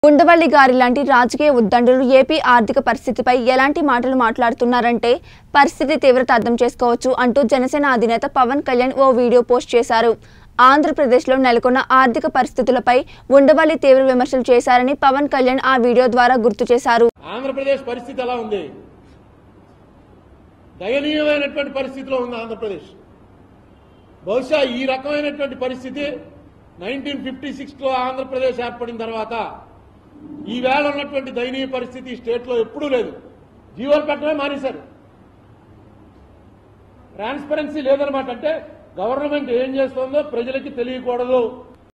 ఉండవల్లి గారి లాంటి రాజకీయ ఉద్దండులు ఏపీ ఆర్థిక పరిస్థితిపై ఎలాంటి మాటలు మాట్లాడుతున్నారంటే పరిస్థితి తీవ్రత అర్థం చేసుకోవచ్చు అంటూ జనసేన అధినేత పవన్ కళ్యాణ్ ఓ వీడియో పోస్ట్ చేశారు ఆంధ్రప్రదేశ్లో నెలకొన్న ఆర్థిక పరిస్థితులపై ఉండవల్లి తీవ్ర విమర్శలు చేశారని పవన్ కళ్యాణ్ ఆ వీడియో ద్వారా గుర్తు చేశారు ఆంధ్రప్రదేశ్ పరిస్థితి ఎలా ఉంది దయనీయమైనటువంటి పరిస్థితిలో ఉంది ఆంధ్రప్రదేశ్ బహుశా ఈ రకమైనటువంటి పరిస్థితి నైన్టీన్ ఫిఫ్టీ సిక్స్లో ఆంధ్రప్రదేశ్ ఏర్పడిన తర్వాత ఈవేళ ఉన్నటువంటి దయనీయ పరిస్థితి ఈ స్టేట్లో ఎప్పుడూ లేదు జీవోలు పెట్టడమే మానేశారు ట్రాన్స్పరెన్సీ లేదనమాట అంటే గవర్నమెంట్ ఏం చేస్తుందో ప్రజలకి తెలియకూడదు